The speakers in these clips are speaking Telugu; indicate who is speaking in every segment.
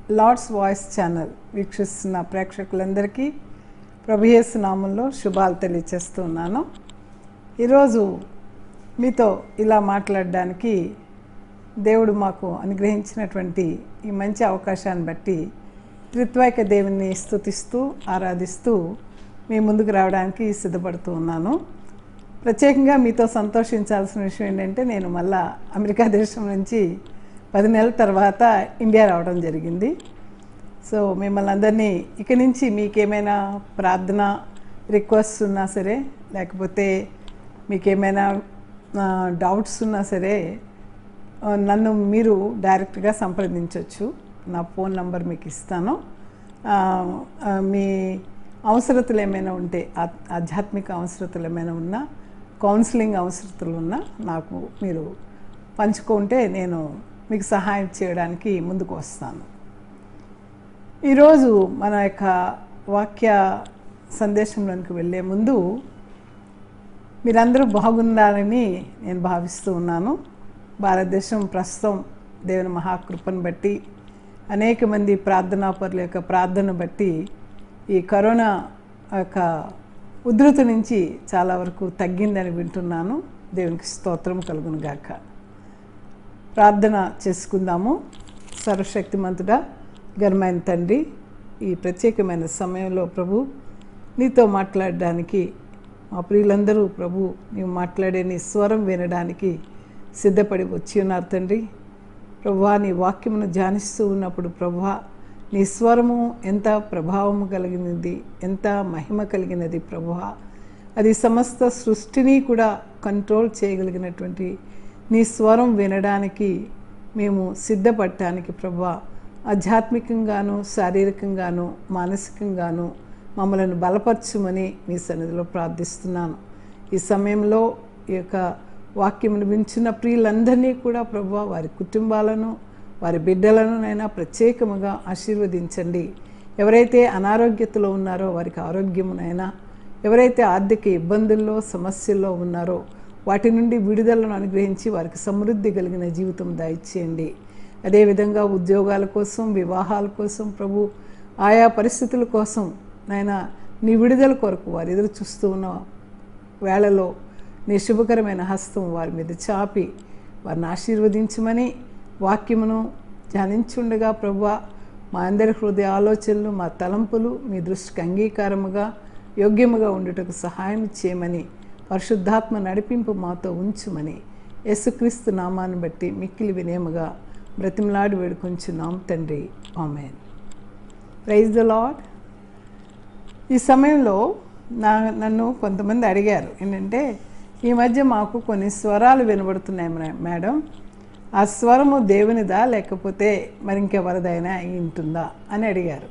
Speaker 1: లార్డ్స్ వాయిస్ ఛానల్ వీక్షిస్తున్న ప్రేక్షకులందరికీ ప్రభుయేసు నామంలో శుభాలు తెలియచేస్తున్నాను ఈరోజు మీతో ఇలా మాట్లాడడానికి దేవుడు మాకు అనుగ్రహించినటువంటి ఈ మంచి అవకాశాన్ని బట్టి త్రిత్వైక దేవుని స్తుతిస్తూ ఆరాధిస్తూ మీ ముందుకు రావడానికి సిద్ధపడుతూ ఉన్నాను ప్రత్యేకంగా మీతో సంతోషించాల్సిన విషయం ఏంటంటే నేను మళ్ళా అమెరికా దేశం నుంచి పది నెలల తర్వాత ఇండియా రావడం జరిగింది సో మిమ్మల్ని అందరినీ ఇక నుంచి మీకేమైనా ప్రార్థన రిక్వెస్ట్ ఉన్నా సరే లేకపోతే మీకేమైనా డౌట్స్ ఉన్నా సరే ఆ, నన్ను మీరు డైరెక్ట్గా సంప్రదించవచ్చు నా ఫోన్ నంబర్ మీకు ఇస్తాను ఆ, ఆ, మీ అవసరతలు ఏమైనా ఉంటే ఆ- ఆధ్యాత్మిక అవసరతలు ఏమైనా ఉన్నా కౌన్సిలింగ్ అవసరతలు ఉన్నా నాకు మీరు పంచుకుంటే నేను మీకు సహాయం చేయడానికి ముందుకు వస్తాను ఈరోజు మన యొక్క వాక్య సందేశంలోనికి వెళ్ళే ముందు మీరందరూ బాగున్నారని నేను భావిస్తూ ఉన్నాను భారతదేశం ప్రస్తుతం దేవుని మహాకృపను బట్టి అనేక మంది ప్రార్థనాపరుల యొక్క ప్రార్థన బట్టి ఈ కరోనా యొక్క ఉధృతి నుంచి చాలా వరకు తగ్గిందని వింటున్నాను దేవునికి స్తోత్రం కలుగును గాక ప్రార్థన చేసుకుందాము సర్వశక్తిమంతుడా ఘనమైన తండ్రి ఈ ప్రత్యేకమైన సమయంలో ప్రభు నీతో మాట్లాడడానికి మా ప్రియులందరూ ప్రభు నీవు మాట్లాడే నీ స్వరం వినడానికి సిద్ధపడి వచ్చి ఉన్నారు తండ్రి ప్రభువా నీ వాక్యమును ధ్యానిస్తూ ఉన్నప్పుడు ప్రభువా నీ స్వరము ఎంత ప్రభావము కలిగినది ఎంత మహిమ కలిగినది ప్రభువా అది సమస్త సృష్టిని కూడా కంట్రోల్ చేయగలిగినటువంటి నీ స్వరం వినడానికి మేము సిద్ధపడటానికి ప్రభా ఆధ్యాత్మికంగాను శారీరకంగాను మానసికంగాను మమ్మల్ని బలపరచుమని మీ సన్నిధిలో ప్రార్థిస్తున్నాను ఈ సమయంలో ఈ యొక్క వాక్యమును వించిన ప్రియులందరినీ కూడా ప్రభు వారి కుటుంబాలను వారి బిడ్డలను నైనా ప్రత్యేకముగా ఆశీర్వదించండి ఎవరైతే అనారోగ్యతలో ఉన్నారో వారికి ఆరోగ్యమునైనా ఎవరైతే ఆర్థిక ఇబ్బందుల్లో సమస్యల్లో ఉన్నారో వాటి నుండి విడుదలను అనుగ్రహించి వారికి సమృద్ధి కలిగిన జీవితం దయచేయండి అదేవిధంగా ఉద్యోగాల కోసం వివాహాల కోసం ప్రభు ఆయా పరిస్థితుల కోసం నాయన నీ విడుదల కొరకు వారు ఎదురు చూస్తూ ఉన్న వేళలో నీ శుభకరమైన హస్తం వారి మీద చాపి వారిని ఆశీర్వదించమని వాక్యమును ధ్యానించుండగా ప్రభు మా అందరి హృదయ ఆలోచనలు మా తలంపులు మీ దృష్టికి అంగీకారముగా యోగ్యముగా ఉండుటకు సహాయం చేయమని పరిశుద్ధాత్మ నడిపింపు మాతో ఉంచుమని యేసుక్రీస్తు నామాన్ని బట్టి మిక్కిలి వినేముగా బ్రతిమలాడి వేడుకొంచున్నాం తండ్రి ఆమెన్ ప్రైజ్ ద లాడ్ ఈ సమయంలో నా నన్ను కొంతమంది అడిగారు ఏంటంటే ఈ మధ్య మాకు కొన్ని స్వరాలు వినబడుతున్నాయి మే- మేడం ఆ స్వరము దేవునిదా లేకపోతే మరి ఇంకెవరిదైనా అయి ఉంటుందా అని అడిగారు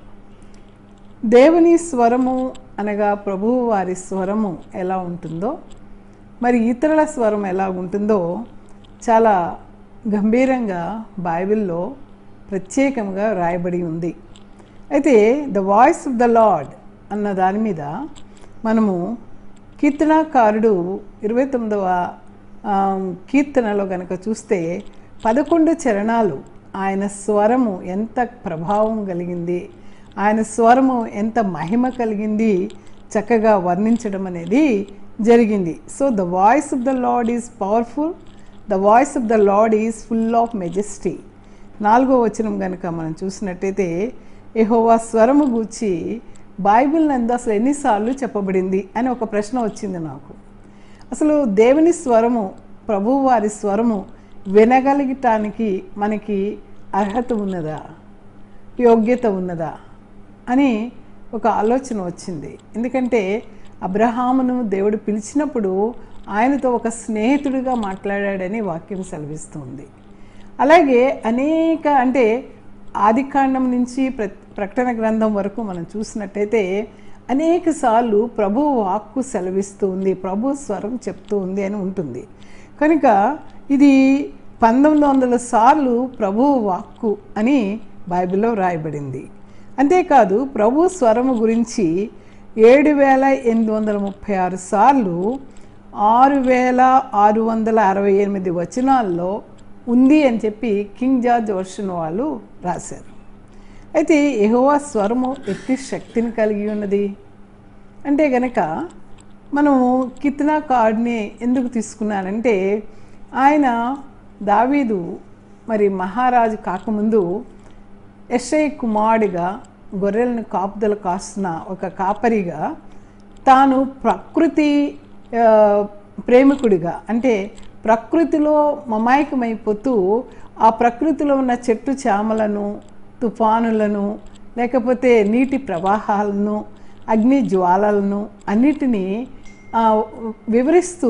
Speaker 1: దేవుని స్వరము అనగా ప్రభువు వారి స్వరము ఎలా ఉంటుందో మరి ఇతరుల స్వరం ఎలా ఉంటుందో చాలా గంభీరంగా బైబిల్లో ప్రత్యేకంగా రాయబడి ఉంది అయితే the voice of the lord అన్న దాని మీద మనము కీర్తనాకారుడు ఇరవై తొమ్మిదవ ఆ, కీర్తనలో కనుక చూస్తే పదకొండు చరణాలు ఆయన స్వరము ఎంత ప్రభావం కలిగింది ఆయన స్వరము ఎంత మహిమ కలిగింది చక్కగా వర్ణించడం అనేది జరిగింది so the voice of the lord is powerful the voice of the lord is full of majesty నాలుగో వచనం కనుక మనం చూసినట్టయితే యెహోవా స్వరము గూర్చి బైబిల్ నందు అసలు ఎన్నిసార్లు చెప్పబడింది అని ఒక ప్రశ్న వచ్చింది నాకు అసలు దేవుని స్వరము ప్రభువు వారి స్వరము వినగలిగటానికి మనకి అర్హత ఉన్నదా యోగ్యత ఉన్నదా అని ఒక ఆలోచన వచ్చింది ఎందుకంటే అబ్రహామును దేవుడు పిలిచినప్పుడు ఆయనతో ఒక స్నేహితుడిగా మాట్లాడాడని వాక్యం సెలవిస్తుంది అలాగే అనేక అంటే ఆదికాండం నుంచి ప్ర ప్రకటన గ్రంథం వరకు మనం చూసినట్టయితే అనేక సార్లు ప్రభు వాక్కు సెలవిస్తూ ఉంది ప్రభు స్వరం చెప్తూ ఉంది అని ఉంటుంది కనుక ఇది పంతొమ్మిది వందల సార్లు ప్రభు వాక్కు అని బైబిల్లో రాయబడింది అంతేకాదు ప్రభు స్వరము గురించి ఏడు వేల ఎనిమిది వందల ముప్పై ఆరు సార్లు ఆరు వేల ఆరు వందల అరవై ఎనిమిది వచనాల్లో ఉంది అని చెప్పి కింగ్ జార్జ్ వర్షన్ వాళ్ళు రాశారు అయితే యెహోవా స్వరము ఎట్టి శక్తిని కలిగి ఉన్నది అంటే గనక మనము కిత్నా కార్డ్ని ఎందుకు తీసుకున్నానంటే ఆయన దావీదు మరి మహారాజు కాకముందు ఎస్ఐ కుమారుడిగా గొర్రెలను కాపుదల కాస్తున్న ఒక కాపరిగా తాను ప్రకృతి ఆ, ప్రేమికుడిగా అంటే ప్రకృతిలో మమాయకమైపోతూ ఆ ప్రకృతిలో ఉన్న చెట్టు చేమలను తుఫానులను లేకపోతే నీటి ప్రవాహాలను అగ్ని జ్వాలలను అన్నిటినీ ఆ, వివరిస్తూ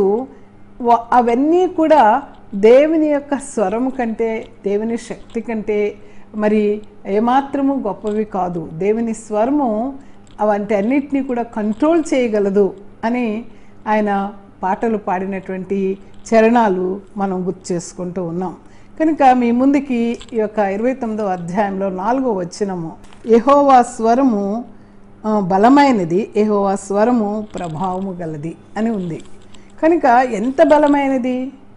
Speaker 1: వ- అవన్నీ కూడా దేవుని యొక్క స్వరము కంటే దేవుని శక్తి కంటే మరి ఏమాత్రము గొప్పవి కాదు దేవుని స్వరము అవంటి అన్నిటినీ కూడా కంట్రోల్ చేయగలదు అని ఆయన పాటలు పాడినటువంటి చరణాలు మనం గుర్తు చేసుకుంటూ ఉన్నాం కనుక మీ ముందుకి ఈ యొక్క ఇరవై తొమ్మిదవ అధ్యాయంలో నాలుగో వచ్చినము యెహోవా స్వరము ఆ, బలమైనది యెహోవా స్వరము ప్రభావము గలది అని ఉంది కనుక ఎంత బలమైనది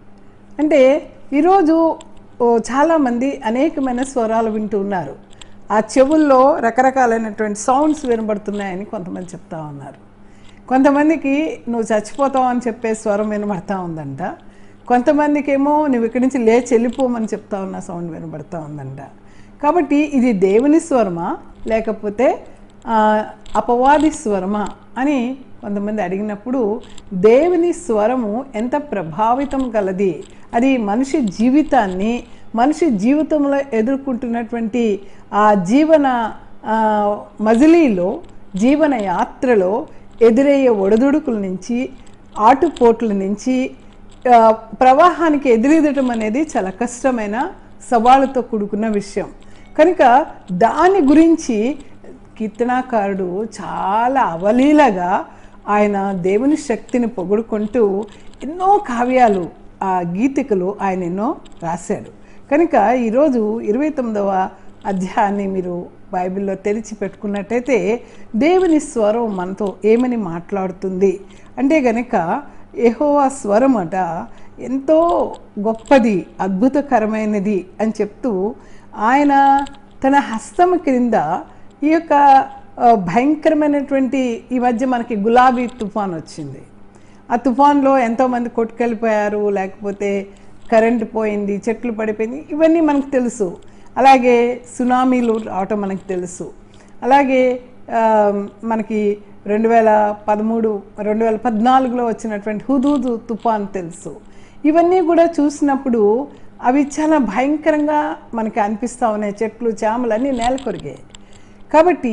Speaker 1: అంటే ఈరోజు ఓ, చాలామంది అనేకమైన స్వరాలు వింటూ ఉన్నారు ఆ చెవుల్లో రకరకాలైనటువంటి సౌండ్స్ వినబడుతున్నాయని కొంతమంది చెప్తా ఉన్నారు కొంతమందికి నువ్వు చచ్చిపోతావు అని చెప్పే స్వరం వినబడతా ఉందంట కొంతమందికి ఏమో నువ్వు ఇక్కడి నుంచి లేచి వెళ్ళిపోమని చెప్తా ఉన్న సౌండ్ వినబడతా ఉందంట కాబట్టి ఇది దేవుని స్వరమా లేకపోతే ఆ, అపవాది స్వరమా అని కొంతమంది అడిగినప్పుడు దేవుని స్వరము ఎంత ప్రభావితం కలది అది మనిషి జీవితాన్ని మనిషి జీవితంలో ఎదుర్కొంటున్నటువంటి ఆ జీవన ఆ, మజిలీలో జీవన యాత్రలో ఎదురయ్యే ఒడదుడుకుల నుంచి ఆటుపోట్ల నుంచి ఆ, ప్రవాహానికి ఎదురెదటం అనేది చాలా కష్టమైన సవాళ్ళతో కూడుకున్న విషయం కనుక దాని గురించి కీర్తనాకారుడు చాలా అవలీలగా ఆయన దేవుని శక్తిని పొగుడుకుంటూ ఎన్నో కావ్యాలు ఆ గీతికలు ఆయన ఎన్నో రాశాడు కనుక ఈరోజు ఇరవై తొమ్మిదవ అధ్యాయాన్ని మీరు బైబిల్లో తెరిచి పెట్టుకున్నట్టయితే దేవుని స్వరం మనతో ఏమని మాట్లాడుతుంది అంటే గనక యెహోవా స్వరం అట ఎంతో గొప్పది అద్భుతకరమైనది అని చెప్తూ ఆయన తన హస్తం క్రింద ఈ యొక్క ఆ, భయంకరమైనటువంటి ఈ మధ్య మనకి గులాబీ తుఫాన్ వచ్చింది ఆ తుఫాన్లో ఎంతోమంది కొట్టుకెళ్ళిపోయారు లేకపోతే కరెంటు పోయింది చెట్లు పడిపోయింది ఇవన్నీ మనకు తెలుసు అలాగే సునామీలు రావటం మనకు తెలుసు అలాగే ఆ, మనకి రెండు వేల పదమూడు రెండు వేల పద్నాలుగులో వచ్చినటువంటి హుదూదు తుఫాన్ తెలుసు ఇవన్నీ కూడా చూసినప్పుడు అవి చాలా భయంకరంగా మనకి అనిపిస్తూ ఉన్నాయి చెట్లు చేమలు అన్నీ నేల కొరిగాయి కాబట్టి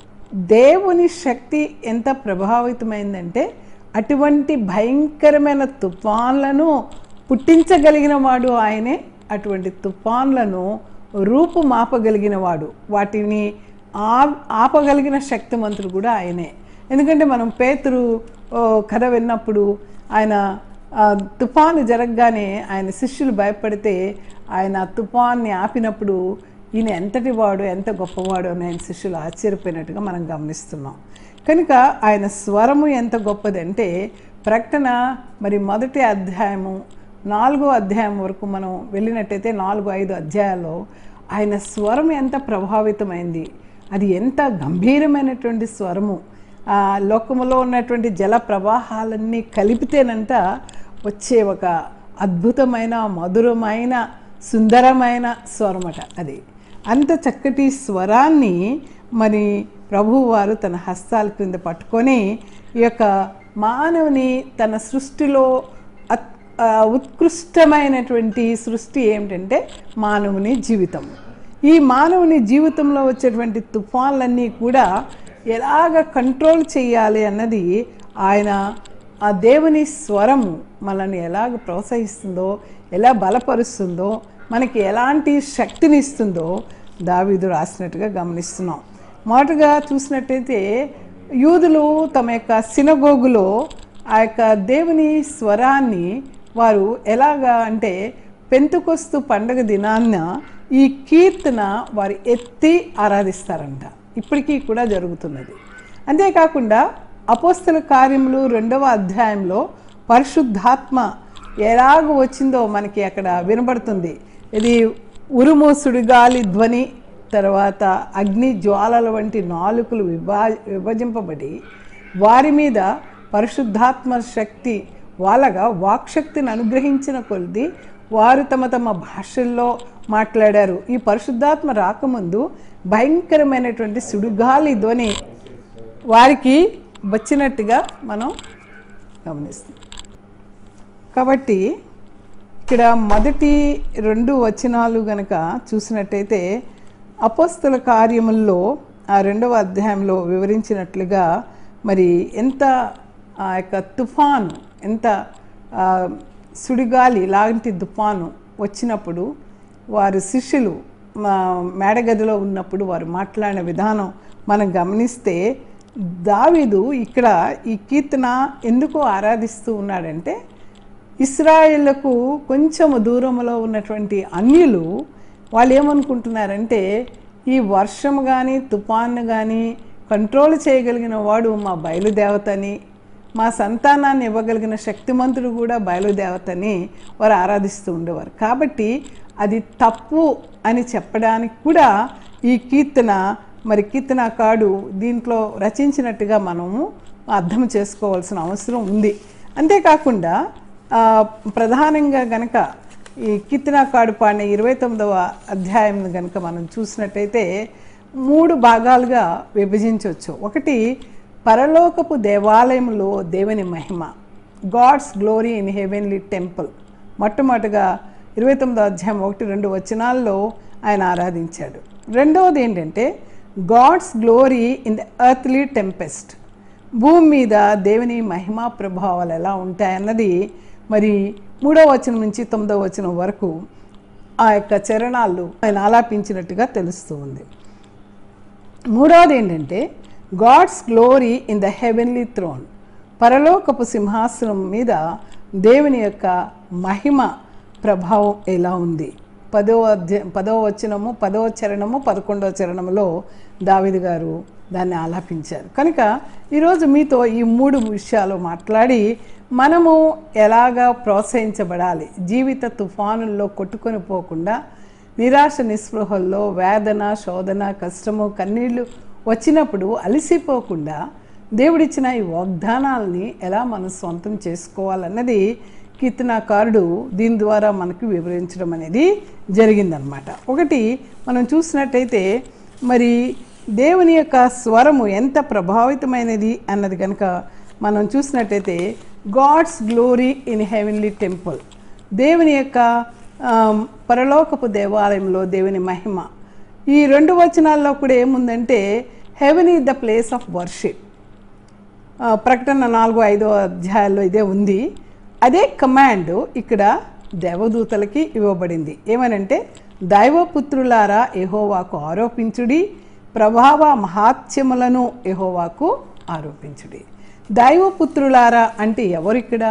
Speaker 1: దేవుని శక్తి ఎంత ప్రభావితమైందంటే అటువంటి భయంకరమైన తుఫాన్లను పుట్టించగలిగిన వాడు ఆయనే అటువంటి తుఫాన్లను రూపుమాపగలిగిన వాడు వాటిని ఆ ఆపగలిగిన శక్తిమంతుడు కూడా ఆయనే ఎందుకంటే మనం పేతురు ఓ, కథ విన్నప్పుడు ఆయన ఆ, తుఫాను జరగగానే ఆయన శిష్యులు భయపడితే ఆయన ఆ తుఫాన్ని ఆపినప్పుడు ఈయన ఎంతటి వాడు ఎంత గొప్పవాడు అని ఆయన శిష్యులు ఆశ్చర్యపోయినట్టుగా మనం గమనిస్తున్నాం కనుక ఆయన స్వరము ఎంత గొప్పదంటే ప్రకటన మరి మొదటి అధ్యాయము నాలుగో అధ్యాయం వరకు మనం వెళ్ళినట్టయితే నాలుగు ఐదు అధ్యాయాల్లో ఆయన స్వరం ఎంత ప్రభావితమైంది అది ఎంత గంభీరమైనటువంటి స్వరము ఆ లోకములో ఉన్నటువంటి జల ప్రవాహాలన్నీ కలిపితేనంట వచ్చే ఒక అద్భుతమైన మధురమైన సుందరమైన స్వరమట అది అంత చక్కటి స్వరాన్ని మరి ప్రభువారు తన హస్తాల క్రింద పట్టుకొని ఈ యొక్క మానవుని తన సృష్టిలో అత్ ఆ, ఉత్కృష్టమైనటువంటి సృష్టి ఏమిటంటే మానవుని జీవితం ఈ మానవుని జీవితంలో వచ్చేటువంటి తుఫాన్లన్నీ కూడా ఎలాగ కంట్రోల్ చేయాలి అన్నది ఆయన ఆ దేవుని స్వరము మనల్ని ఎలాగ ప్రోత్సహిస్తుందో ఎలా బలపరుస్తుందో మనకి ఎలాంటి శక్తిని ఇస్తుందో దావీదు రాసినట్టుగా గమనిస్తున్నాం మొదటగా చూసినట్టయితే యూదులు తమ యొక్క సినగోగులో ఆ యొక్క దేవుని స్వరాన్ని వారు ఎలాగా అంటే పెంతుకొస్తు పండగ దినాన్న ఈ కీర్తన వారు ఎత్తి ఆరాధిస్తారంట ఇప్పటికీ కూడా జరుగుతున్నది అంతేకాకుండా అపోస్తల కార్యములు రెండవ అధ్యాయంలో పరిశుద్ధాత్మ ఎలాగ వచ్చిందో మనకి అక్కడ వినబడుతుంది ఇది ఉరుము సుడిగాలి ధ్వని తర్వాత అగ్ని జ్వాలల వంటి నాలుకలు విభా విభజింపబడి వారి మీద పరిశుద్ధాత్మ శక్తి వాళ్ళగా వాక్శక్తిని అనుగ్రహించిన కొద్ది వారు తమ తమ భాషల్లో మాట్లాడారు ఈ పరిశుద్ధాత్మ రాకముందు భయంకరమైనటువంటి సుడిగాలి ధ్వని వారికి వచ్చినట్టుగా మనం గమనిస్తాం కాబట్టి ఇక్కడ మొదటి రెండు వచనాలు గనక చూసినట్టయితే అపోస్తల కార్యముల్లో ఆ రెండవ అధ్యాయంలో వివరించినట్లుగా మరి ఎంత ఆ యొక్క తుఫాను ఎంత ఆ, సుడిగాలి లాంటి తుఫాను వచ్చినప్పుడు వారు శిష్యులు మా మేడగదిలో ఉన్నప్పుడు వారు మాట్లాడిన విధానం మనం గమనిస్తే దావీదు ఇక్కడ ఈ కీర్తన ఎందుకు ఆరాధిస్తూ ఉన్నాడంటే ఇస్రాయేళ్లకు కొంచెం దూరంలో ఉన్నటువంటి అన్యులు వాళ్ళు ఏమనుకుంటున్నారంటే ఈ వర్షం కానీ తుఫాను కానీ కంట్రోల్ చేయగలిగిన వాడు మా బయలుదేవతని మా సంతానాన్ని ఇవ్వగలిగిన శక్తిమంతుడు కూడా బయలుదేవతని వారు ఆరాధిస్తూ ఉండేవారు కాబట్టి అది తప్పు అని చెప్పడానికి కూడా ఈ కీర్తన మరి కీర్తనకాడు దీంట్లో రచించినట్టుగా మనము అర్థం చేసుకోవాల్సిన అవసరం ఉంది అంతేకాకుండా ఆ, ప్రధానంగా గనక ఈ కీర్తనకాడు పాడిన ఇరవై తొమ్మిదవ అధ్యాయం గనక మనం చూసినట్టయితే మూడు భాగాలుగా విభజించవచ్చు ఒకటి పరలోకపు దేవాలయంలో దేవుని మహిమ God's glory in heavenly temple మొట్టమొదటిగా ఇరవై తొమ్మిదో అధ్యాయం ఒకటి రెండు వచనాల్లో ఆయన ఆరాధించాడు రెండవది ఏంటంటే God's glory in the earthly tempest భూమి మీద దేవుని మహిమా ప్రభావాలు ఎలా ఉంటాయన్నది మరి మూడో వచనం నుంచి తొమ్మిదో వచనం వరకు ఆ యొక్క చరణాలు ఆయన ఆలాపించినట్టుగా తెలుస్తూ ఉంది మూడవది ఏంటంటే God's glory in the heavenly throne పరలోకపు సింహాసనం మీద దేవుని యొక్క మహిమ ప్రభావం ఎలా ఉంది పదో అధ్యాయం పదో వచనము పదో చరణము పదకొండవ చరణములో దావిది గారు దాన్ని ఆలాపించారు కనుక ఈరోజు మీతో ఈ మూడు విషయాలు మాట్లాడి మనము ఎలాగా ప్రోత్సహించబడాలి జీవిత తుఫానుల్లో కొట్టుకొని పోకుండా నిరాశ నిస్పృహల్లో వేదన శోధన కష్టము కన్నీళ్లు వచ్చినప్పుడు అలసిపోకుండా దేవుడిచ్చిన ఈ వాగ్దానాలని ఎలా మనం సొంతం చేసుకోవాలన్నది కీర్తనాకారుడు దీని ద్వారా మనకు వివరించడం అనేది జరిగిందనమాట ఒకటి మనం చూసినట్టయితే మరి దేవుని యొక్క స్వరము ఎంత ప్రభావితమైనది అన్నది కనుక మనం చూసినట్టయితే God's glory in heavenly temple దేవుని యొక్క ఆమ్, పరలోకపు దేవాలయంలో దేవుని మహిమ ఈ రెండు వచనాల్లో కూడా ఏముందంటే heaven is the place of worship ఆ, ప్రకటన నాలుగు ఐదో అధ్యాయాల్లో ఇదే ఉంది అదే కమాండ్ ఇక్కడ దేవదూతలకి ఇవ్వబడింది ఏమనంటే దైవపుత్రులారా ఎహోవాకు ఆరోపించుడి ప్రభావ మహాత్యములను ఎహోవాకు ఆరోపించుడి దైవపుత్రులారా అంటే ఎవరిక్కడ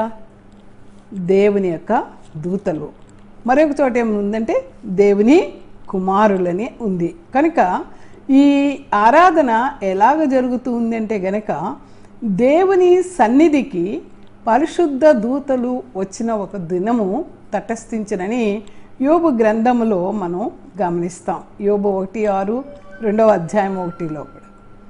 Speaker 1: దేవుని యొక్క దూతలు మరొక చోట ఏముందంటే దేవుని కుమారులని ఉంది కనుక ఈ ఆరాధన ఎలాగ జరుగుతూ ఉందంటే గనక దేవుని సన్నిధికి పరిశుద్ధ దూతలు వచ్చిన ఒక దినము తటస్థించనని యోబు గ్రంథములో మనం గమనిస్తాం యోబు ఒకటి ఆరు రెండవ అధ్యాయం ఒకటిలో కూడా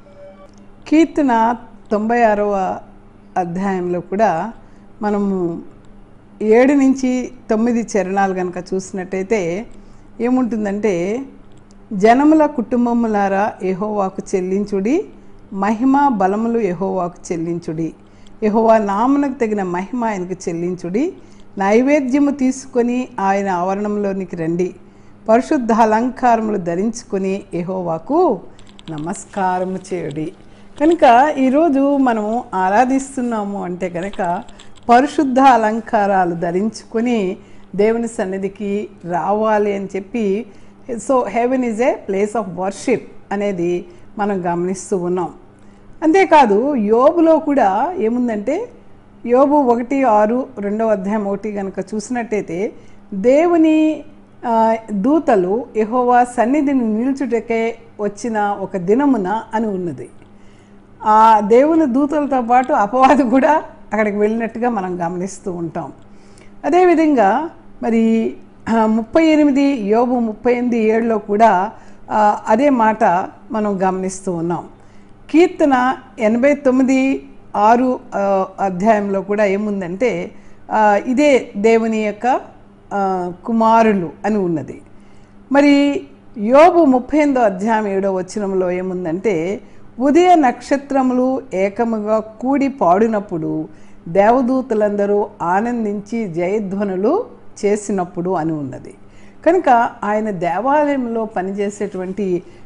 Speaker 1: కీర్తన తొంభై ఆరవ అధ్యాయంలో కూడా మనము ఏడు నుంచి తొమ్మిది చరణాలు కనుక చూసినట్టయితే ఏముంటుందంటే జనముల కుటుంబములారా యెహోవాకు చెల్లించుడి మహిమ బలములు యెహోవాకు చెల్లించుడి యెహోవా నామునకు తగిన మహిమ ఆయనకు చెల్లించుడి నైవేద్యము తీసుకొని ఆయన ఆవరణంలోనికి రండి పరిశుద్ధ అలంకారములు ధరించుకొని యెహోవాకు నమస్కారము చేయుడి కనుక ఈరోజు మనము ఆరాధిస్తున్నాము అంటే కనుక పరిశుద్ధ అలంకారాలు ధరించుకొని దేవుని సన్నిధికి రావాలి అని చెప్పి so heaven is a place of worship అనేది మనం గమనిస్తూ ఉన్నాం అంతేకాదు యోబులో కూడా ఏముందంటే యోబు ఒకటి ఆరు రెండవ అధ్యాయం ఒకటి కనుక చూసినట్టయితే దేవుని ఆ, దూతలు యెహోవా సన్నిధిని నిల్చుటకే వచ్చిన ఒక దినమున అని ఉన్నది ఆ దేవుని దూతలతో పాటు అపవాది కూడా అక్కడికి వెళ్ళినట్టుగా మనం గమనిస్తూ ఉంటాం అదేవిధంగా మరి ఆ, ముప్పై ఎనిమిది యోబు ముప్పై ఎనిమిది ఏడులో కూడా ఆ, అదే మాట మనం గమనిస్తూ ఉన్నాం కీర్తన ఎనభై తొమ్మిది ఆరు ఆ, అధ్యాయంలో కూడా ఏముందంటే ఆ, ఇదే దేవుని యొక్క ఆ, కుమారులు అని ఉన్నది మరి యోబు ముప్పై ఎనిమిదో అధ్యాయం ఏడో వచనంలో ఏముందంటే ఉదయ నక్షత్రములు ఏకముగా కూడి పాడినప్పుడు దేవదూతలందరూ ఆనందించి జయధ్వనులు చేసినప్పుడు అని ఉన్నది కనుక ఆయన దేవాలయంలో పనిచేసేటువంటి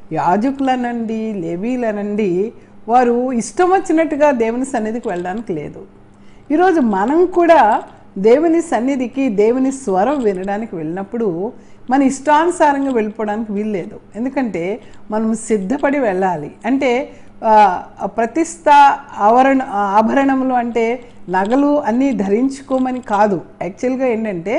Speaker 1: యాజకులనండి లేవీలనండి వారు ఇష్టం వచ్చినట్టుగా దేవుని సన్నిధికి వెళ్ళడానికి లేదు ఈరోజు మనం కూడా దేవుని సన్నిధికి దేవుని స్వరం వినడానికి వెళ్ళినప్పుడు మన ఇష్టానుసారంగా వెళ్ళిపోవడానికి వీల్లేదు ఎందుకంటే మనం సిద్ధపడి వెళ్ళాలి అంటే ఆ, ప్రతిష్ట ఆవరణ ఆభరణములు అంటే నగలు అన్నీ ధరించుకోమని కాదు యాక్చువల్గా ఏంటంటే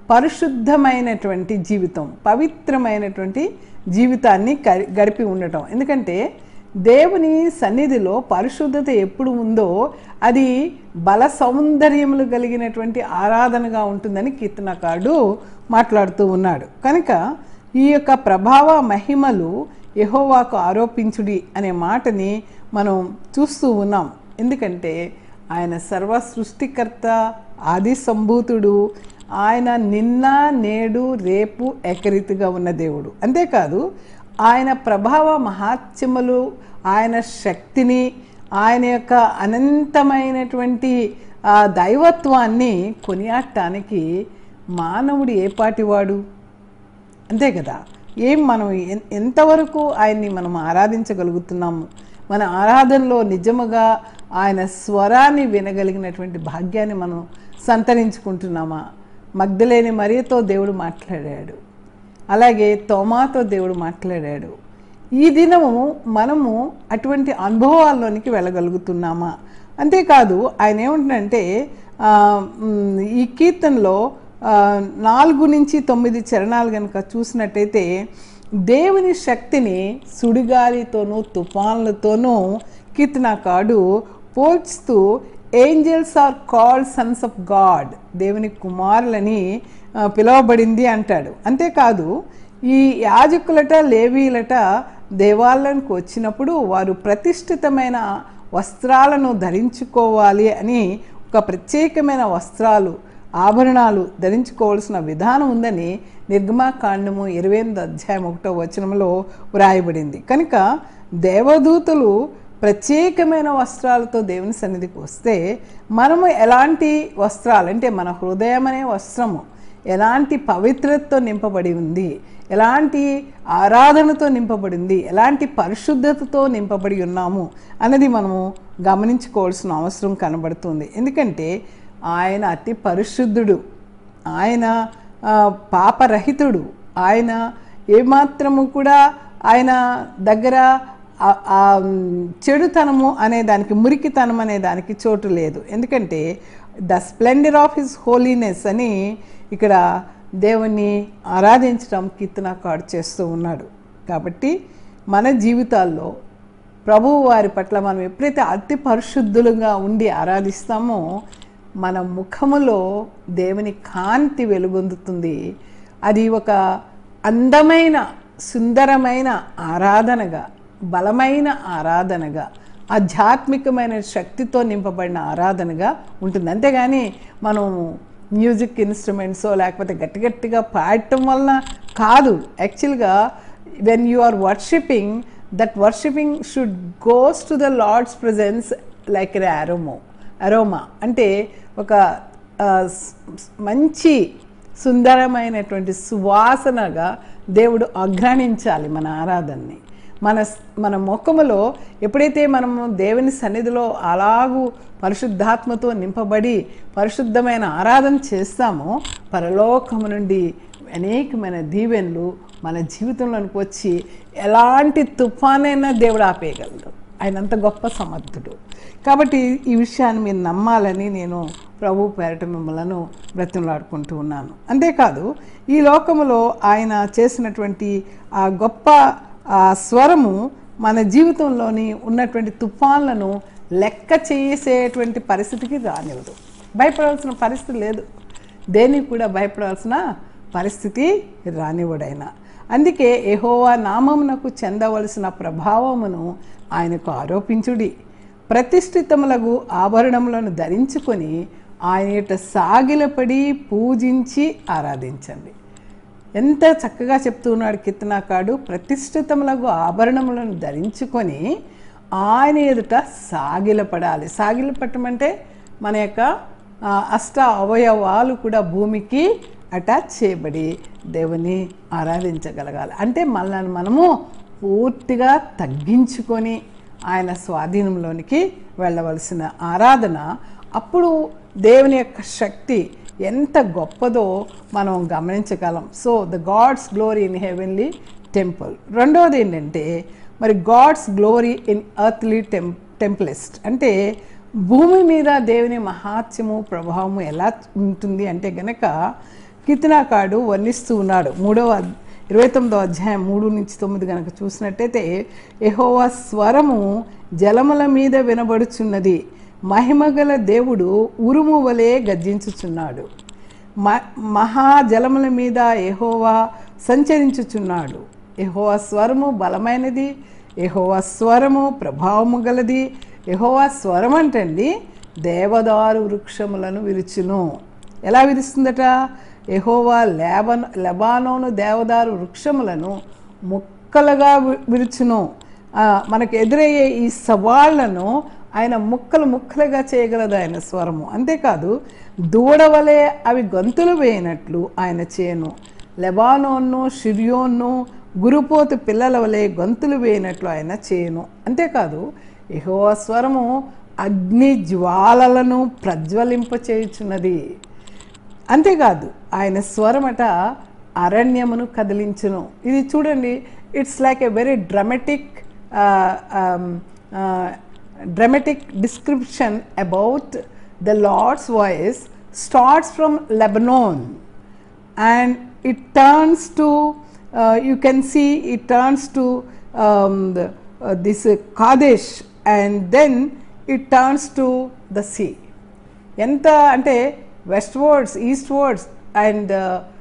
Speaker 1: పరిశుద్ధమైనటువంటి జీవితం పవిత్రమైనటువంటి జీవితాన్ని గ- గడిపి ఉండటం ఎందుకంటే దేవుని సన్నిధిలో పరిశుద్ధత ఎప్పుడు ఉందో అది బల సౌందర్యములు కలిగినటువంటి ఆరాధనగా ఉంటుందని కీర్తనకారుడు మాట్లాడుతూ ఉన్నాడు కనుక ఈ యొక్క ప్రభావ మహిమలు యెహోవాకు ఆరోపించుడి అనే మాటని మనం చూస్తూ ఉన్నాం ఎందుకంటే ఆయన సర్వ సృష్టికర్త ఆది సంభూతుడు ఆయన నిన్న నేడు రేపు ఏకరీతిగా ఉన్న దేవుడు అంతేకాదు ఆయన ప్రభావ మహాత్మ్యములు ఆయన శక్తిని ఆయన యొక్క అనంతమైనటువంటి ఆ దైవత్వాన్ని కొనియాడటానికి మానవుడు ఏ పాటివాడు అంతే కదా ఏం మనం ఎన్- ఎంతవరకు ఆయన్ని మనం ఆరాధించగలుగుతున్నాము మన ఆరాధనలో నిజముగా ఆయన స్వరాన్ని వినగలిగినటువంటి భాగ్యాన్ని మనం సంతరించుకుంటున్నామా మగ్ధలేని మరియతో దేవుడు మాట్లాడాడు అలాగే తోమాతో దేవుడు మాట్లాడాడు ఈ దినము మనము అటువంటి అనుభవాల్లోనికి వెళ్ళగలుగుతున్నామా అంతేకాదు ఆయన ఏమంటున్నంటే ఆ, మ్, ఈ కీర్తనలో ఆ, నాలుగు నుంచి తొమ్మిది చరణాలు కనుక చూసినట్టయితే దేవుని శక్తిని సుడిగాలితోనూ తుఫాన్లతోనూ కీర్తనకాడు పోల్చుతూ angels are called sons of God దేవుని కుమారులని ఆ, పిలువబడింది అంటాడు అంతేకాదు ఈ యాజకులట లేవీలట దేవాలయానికి వచ్చినప్పుడు వారు ప్రతిష్ఠితమైన వస్త్రాలను ధరించుకోవాలి అని ఒక ప్రత్యేకమైన వస్త్రాలు ఆభరణాలు ధరించుకోవాల్సిన విధానం ఉందని నిర్గమాకాండము ఇరవై ఎనిమిది అధ్యాయం ఒకటో వచనంలో వ్రాయబడింది కనుక దేవదూతలు ప్రత్యేకమైన వస్త్రాలతో దేవుని సన్నిధికి వస్తే మనము ఎలాంటి వస్త్రాలు అంటే మన హృదయం అనే వస్త్రము ఎలాంటి పవిత్రతతో నింపబడి ఉంది ఎలాంటి ఆరాధనతో నింపబడింది ఎలాంటి పరిశుద్ధతతో నింపబడి ఉన్నాము అన్నది మనము గమనించుకోవాల్సిన అవసరం కనబడుతుంది ఎందుకంటే ఆయన అతి పరిశుద్ధుడు ఆయన ఆ, పాపరహితుడు ఆయన ఏమాత్రము కూడా ఆయన దగ్గర ఆ- ఆ చెడుతనము అనే దానికి మురికితనం అనే దానికి చోటు లేదు ఎందుకంటే the splendour of his holiness అని ఇక్కడ దేవుణ్ణి ఆరాధించడం కీర్తనకాడు చేస్తూ ఉన్నాడు కాబట్టి మన జీవితాల్లో ప్రభువు వారి పట్ల మనం ఎప్పుడైతే అతి పరిశుద్ధులుగా ఉండి ఆరాధిస్తామో మన ముఖములో దేవుని కాంతి వెలుగొందుతుంది అది ఒక అందమైన సుందరమైన ఆరాధనగా బలమైన ఆరాధనగా ఆధ్యాత్మికమైన శక్తితో నింపబడిన ఆరాధనగా ఉంటుంది అంతేగాని మనం మ్యూజిక్ ఇన్స్ట్రుమెంట్సో లేకపోతే గట్టి గట్టిగా పాడటం వలన కాదు యాక్చువల్గా when you are worshipping that worshipping should goes to the lord's presence like a aroma aroma అంటే ఒక ఆ, స్- స్- మంచి సుందరమైనటువంటి సువాసనగా దేవుడు అఘ్రాణించాలి మన ఆరాధనని మన స్- మన ముఖములో ఎప్పుడైతే మనము దేవుని సన్నిధిలో అలాగూ పరిశుద్ధాత్మతో నింపబడి పరిశుద్ధమైన ఆరాధన చేస్తామో పరలోకము నుండి అనేకమైన దీవెనలు మన జీవితంలోనికి వచ్చి ఎలాంటి తుఫానైనా దేవుడు ఆపేయగలడు ఆయన అంత గొప్ప సమర్థుడు కాబట్టి ఈ విషయాన్ని మీరు నమ్మాలని నేను ప్రభు పేరట మిమ్మలను బ్రతిమలాడుకుంటూ ఉన్నాను అంతేకాదు ఈ లోకములో ఆయన చేసినటువంటి ఆ గొప్ప ఆ స్వరము మన జీవితంలోని ఉన్నటువంటి తుఫాన్లను లెక్క చేసేటువంటి పరిస్థితికి రానివ్వదు భయపడాల్సిన పరిస్థితి లేదు దేనికి కూడా భయపడాల్సిన పరిస్థితి రానివ్వడైనా అందుకే ఎహోవా నామమునకు చెందవలసిన ప్రభావమును ఆయనకు ఆరోపించుడి ప్రతిష్ఠితములకు ఆభరణములను ధరించుకొని ఆయన యొక్క సాగిలపడి పూజించి ఆరాధించండి ఎంత చక్కగా చెప్తున్నాడు కిత్తనాకాడు ప్రతిష్ఠితములకు ఆభరణములను ధరించుకొని ఆయన ఎదుట సాగిలపడాలి సాగిలపట్టమంటే మన యొక్క ఆ, అష్ట అవయవాలు కూడా భూమికి అటాచ్ చేయబడి దేవుని ఆరాధించగలగాలి అంటే మనల్ని మనము పూర్తిగా తగ్గించుకొని ఆయన స్వాధీనంలోనికి వెళ్ళవలసిన ఆరాధన అప్పుడు దేవుని యొక్క శక్తి ఎంత గొప్పదో మనం గమనించగలం so the God's glory in heavenly temple రెండవది ఏంటంటే మరి గాడ్స్ గ్లోరీ ఇన్ ఎర్త్లీ టెం టెంప్లెస్ట్ అంటే భూమి మీద దేవుని మహాత్యము ప్రభావము ఎలా ఉంటుంది అంటే గనక కితనాకాడు వర్ణిస్తూ ఉన్నాడు మూడవ అద్- ఇరవై తొమ్మిదో అధ్యాయం మూడు నుంచి తొమ్మిది కనుక చూసినట్టయితే యెహోవా స్వరము జలముల మీద వినబడుచున్నది మహిమగల దేవుడు ఉరుము వలె గర్జించుచున్నాడు మ మహాజలముల మీద యెహోవా సంచరించుచున్నాడు యెహోవా స్వరము బలమైనది యెహోవా స్వరము ప్రభావము గలది యెహోవా స్వరం అంటండి దేవదారు వృక్షములను విరుచును ఎలా విరుస్తుందట యెహోవా లేబన్ లెబానోను దేవదారు వృక్షములను ముక్కలుగా వి- విరుచును ఆ, మనకు ఎదురయ్యే ఈ సవాళ్లను ఆయన ముక్కలు ముక్కలుగా చేయగలదు ఆయన స్వరము అంతేకాదు దూడవలే అవి గంతులు వేయనట్లు ఆయన చేయను లెబానోన్ను షిరియోన్ను గురుపోతు పిల్లల వలె గంతులు వేయనట్లు ఆయన చేయను అంతేకాదు యెహోవా స్వరము అగ్ని జ్వాలలను ప్రజ్వలింప చేయుచున్నది అంతేకాదు ఆయన స్వరమట అరణ్యమును కదిలించును ఇది చూడండి it's like a very dramatic dramatic description about the lord's voice starts from Lebanon and it turns to uh, you can see it turns to um, the, uh, this uh, Kadesh and then it turns to the sea ఎంత అంటే westwards eastwards and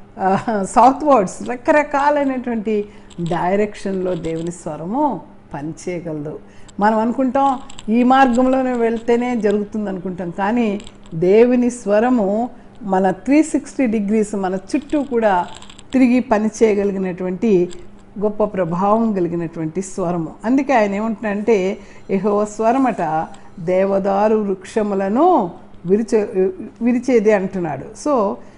Speaker 1: southwards రకరకాలైనటువంటి డైరెక్షన్లో దేవుని స్వరము పనిచేయగలదు మనం అనుకుంటాం ఈ మార్గంలోనే వెళ్తేనే జరుగుతుంది అనుకుంటాం కానీ దేవుని స్వరము మన త్రీ సిక్స్టీ డిగ్రీస్ మన చుట్టూ కూడా తిరిగి పనిచేయగలిగినటువంటి గొప్ప ప్రభావం కలిగినటువంటి స్వరము అందుకే ఆయన ఏమంటున్నాడంటే యహో స్వరమట దేవదారు వృక్షములను విరిచే విరిచేది అంటున్నాడు so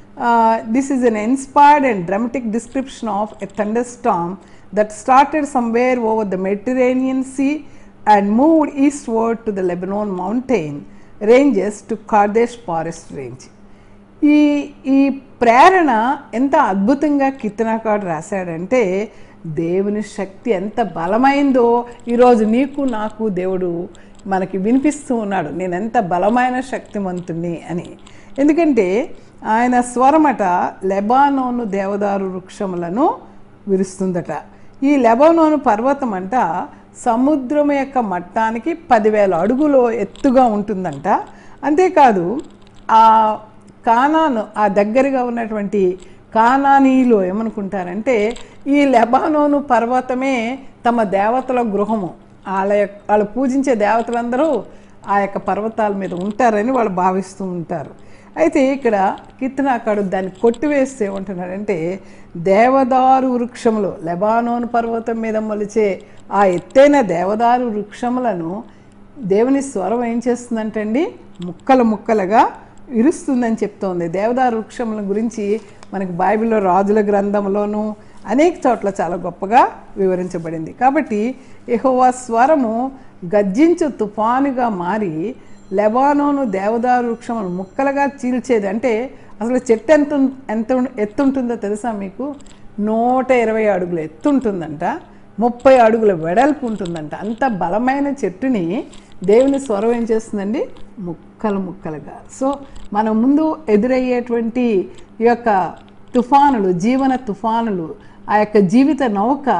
Speaker 1: this is an inspired and dramatic description of a thunderstorm that started somewhere over the Mediterranean sea and moved eastward to the Lebanon mountain ranges to Kadesh forest range ఈ ఈ ప్రేరణ ఎంత అద్భుతంగా కిత్తనాకాడు రాశాడంటే దేవుని శక్తి ఎంత బలమైందో ఈరోజు నీకు నాకు దేవుడు మనకి వినిపిస్తూ ఉన్నాడు నేను ఎంత బలమైన శక్తిమంతుణ్ణి అని ఎందుకంటే ఆయన స్వరమట లెబానోను దేవదారు వృక్షములను విరుస్తుందట ఈ లెబానోను పర్వతం అంట సముద్రం యొక్క మట్టానికి పదివేల అడుగులో ఎత్తుగా ఉంటుందంట అంతేకాదు ఆ కానాను ఆ దగ్గరగా ఉన్నటువంటి కానానీలో ఏమనుకుంటారంటే ఈ లెబానోను పర్వతమే తమ దేవతల గృహము వాళ్ళ యొక్క వాళ్ళు పూజించే దేవతలందరూ ఆ యొక్క పర్వతాల మీద ఉంటారని వాళ్ళు భావిస్తూ ఉంటారు అయితే ఇక్కడ కిత్తనాకాడు దాన్ని కొట్టివేస్తే ఏమంటున్నాడంటే దేవదారు వృక్షములు లెబానోను పర్వతం మీద మొలిచే ఆ ఎత్తైన దేవదారు వృక్షములను దేవుని స్వరం ఏం చేస్తుందంటండి ముక్కలు ముక్కలుగా విరుస్తుందని చెప్తోంది దేవదారు వృక్షముల గురించి మనకి బైబిల్లో రాజుల గ్రంథంలోనూ అనేక చోట్ల చాలా గొప్పగా వివరించబడింది కాబట్టి యెహోవా స్వరము గర్జించు తుఫానుగా మారి లెబానోను దేవదారు వృక్షములు ముక్కలుగా చీల్చేది అంటే అసలు చెట్టు ఎంత ఉం- ఎంత ఉం- ఎత్తుంటుందో తెలుసా మీకు నూట ఇరవై అడుగులు ఎత్తుంటుందంట ముప్పై అడుగుల వెడల్పు ఉంటుందంట అంత బలమైన చెట్టుని దేవుని స్వరం ఏం చేస్తుందండి ముక్కలు ముక్కలుగా సో మన ముందు ఎదురయ్యేటువంటి ఈ యొక్క తుఫానులు జీవన తుఫానులు ఆ యొక్క జీవిత నౌక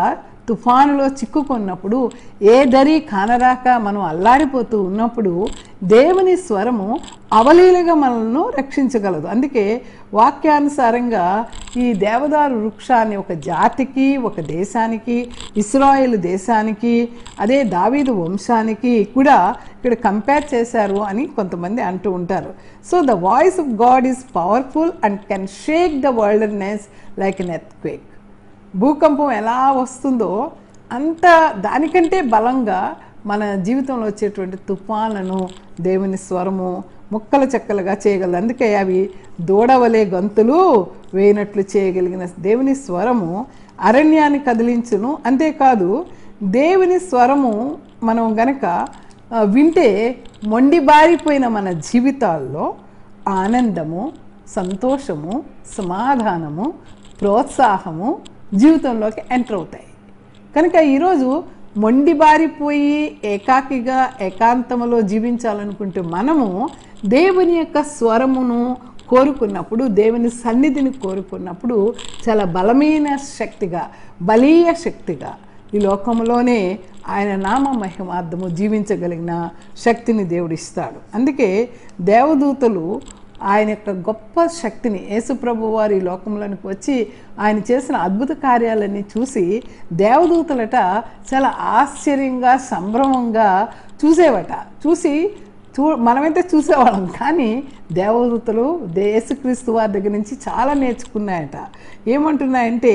Speaker 1: తుఫానులో చిక్కుకున్నప్పుడు ఏ దరి కానరాక మనం అల్లాడిపోతూ ఉన్నప్పుడు దేవుని స్వరము అవలీలగా మనల్ని రక్షించగలదు అందుకే వాక్యానుసారంగా ఈ దేవదారు వృక్షాన్ని ఒక జాతికి ఒక దేశానికి ఇస్రాయేల్ దేశానికి అదే దావీదు వంశానికి కూడా ఇక్కడ కంపేర్ చేశారు అని కొంతమంది అంటూ ఉంటారు so the voice of God is powerful and can shake the wilderness like an earthquake భూకంపం ఎలా వస్తుందో అంత దానికంటే బలంగా మన జీవితంలో వచ్చేటువంటి తుఫాన్లను దేవుని స్వరము ముక్కల చెక్కలుగా చేయగలదు అందుకే అవి దూడవలే గంతులు వేయనట్లు చేయగలిగిన దేవుని స్వరము అరణ్యాన్ని కదిలించును అంతేకాదు దేవుని స్వరము మనం గనక ఆ, వింటే మొండిబారిపోయిన మన జీవితాల్లో ఆనందము సంతోషము సమాధానము ప్రోత్సాహము జీవితంలోకి ఎంటర్ అవుతాయి కనుక ఈరోజు మొండిబారిపోయి ఏకాకిగా ఏకాంతములో జీవించాలనుకుంటే మనము దేవుని యొక్క స్వరమును కోరుకున్నప్పుడు దేవుని సన్నిధిని కోరుకున్నప్పుడు చాలా బలమైన శక్తిగా బలీయ శక్తిగా ఈ లోకంలోనే ఆయన నామ మహిమార్థము జీవించగలిగిన శక్తిని దేవుడిస్తాడు అందుకే దేవదూతలు ఆయన యొక్క గొప్ప శక్తిని యేసుప్రభు వారి ఈ లోకంలోనికి వచ్చి ఆయన చేసిన అద్భుత కార్యాలన్నీ చూసి దేవదూతలట చాలా ఆశ్చర్యంగా సంభ్రమంగా చూసేవట చూసి చూ మనమైతే చూసేవాళ్ళం కానీ దేవదూతలు దే- యేసుక్రీస్తు వారి దగ్గర నుంచి చాలా నేర్చుకున్నాయట ఏమంటున్నాయంటే